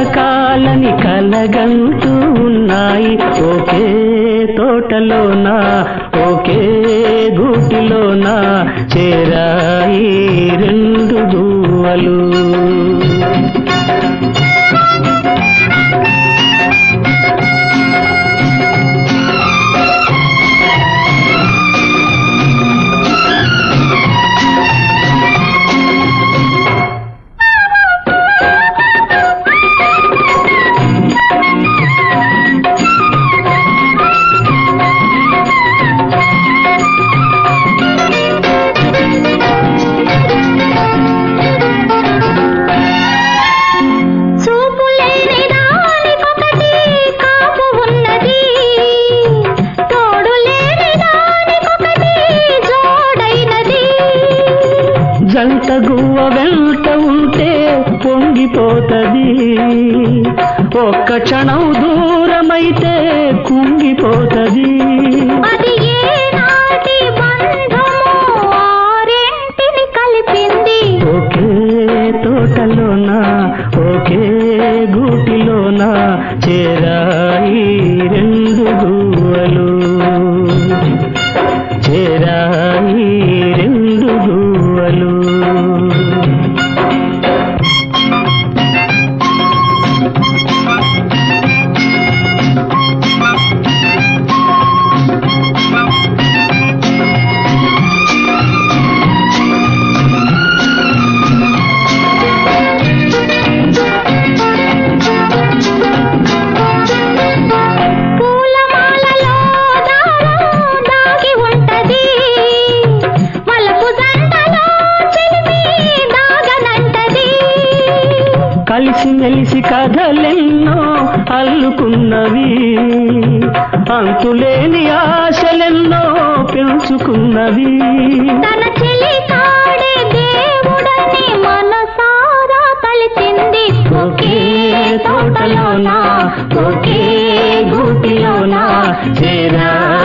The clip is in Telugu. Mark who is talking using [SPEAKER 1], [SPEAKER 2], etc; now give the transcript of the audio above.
[SPEAKER 1] కలకాలని కలగంటూ ఉన్నాయి ఒకే తోటలోన ఒకే గూటిలోన చేరాయి రెండు గువ్వలు
[SPEAKER 2] చూపు లేని దానికొకటి కాపు ఉన్నది తోడు లేని దానికొకటి జోడైనది
[SPEAKER 1] జంట గువ్వ వెంట ఉంటే పొంగిపోతది ఒక్క క్షణం దూరమైతే కుంగిపోతది
[SPEAKER 2] అది ఏనాటి బంధమో ఆరింటిని కలిపింది
[SPEAKER 1] ఒకే తోటలోన ఒకే గూటిలోన చేరాయి రెండు గువ్వలు చేరాయి రెండు గువ్వలు
[SPEAKER 2] పూలమాలలో దారం దాగి ఉంటది మలపు జంటలో చిలిమి దాగనంటది
[SPEAKER 1] కలిసి మెలిసి కథలెన్నో అల్లుకున్నవి అంతులేని ఆశలెన్నో పెంచుకున్నవి
[SPEAKER 2] తన చెలి కాడే దేవుడని మనసారా తలిచింది
[SPEAKER 1] ఒకే తోటలోన ఒకే గూటిలోన చేరా